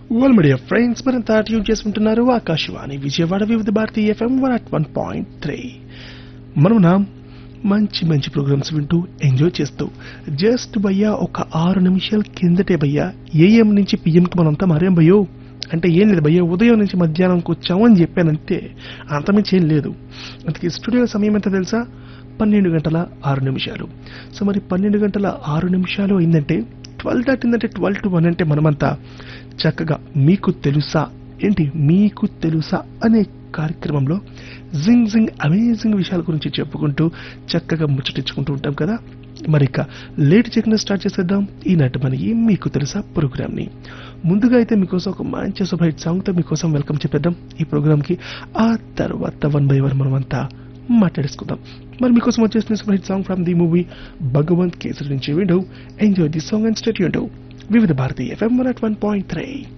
well media friends మనంతా tune చేసుకుంటున్నారు Akashvani Vijayawada Vividh Bharati FM one at one point three మనం నా మంచి మంచి ప్రోగ్రామ్స్ వింటూ ఎంజాయ్ చేస్తూ జస్ట్ భయ్యా ఒక ఆరు నిమిషాల కిందటే భయ్యా ఏఎం నుంచి పిఎంకి మనంతా మారేం భయ్యో అంటే ఏం లేదు భయ్యా ఉదయం నుంచి మధ్యాహ్నంకి వచ్చాము అని చెప్పానంతే అంతమించి ఏం లేదు అందుకే స్టూడియో సమయం ఎంత తెలుసా పన్నెండు గంటల ఆరు నిమిషాలు సో మరి పన్నెండు గంటల ఆరు నిమిషాలు అయిందంటే ట్వెల్వ్ దాటిందంటే ట్వెల్వ్ టు వన్ అంటే మనమంతా చక్కగా మీకు తెలుసా ఏంటి మీకు తెలుసా అనే కార్యక్రమంలో జింగ్ జింగ్ అమేజింగ్ విషయాల గురించి చెప్పుకుంటూ చక్కగా ముచ్చటించుకుంటూ ఉంటాం కదా మరి ఇక లేట్ చేయకుండా స్టార్ట్ చేసేద్దాం ఈనాటి మన ఏం మీకు తెలుసా ప్రోగ్రామ్ ని ముందుగా అయితే మీకోసం ఒక మంచి సూపర్ హిట్ సాంగ్ తో మీకోసం వెల్కమ్ చెప్పేద్దాం ఈ ప్రోగ్రామ్ కి ఆ తర్వాత వన్ బై వన్ మనమంతా మాట్లాడేసుకుందాం మరి మీకోసం వచ్చేసిన super hit song from the movie Bhagavanth Kesari నుంచి window enjoy the song and state Vividh Bharati FM one at one point three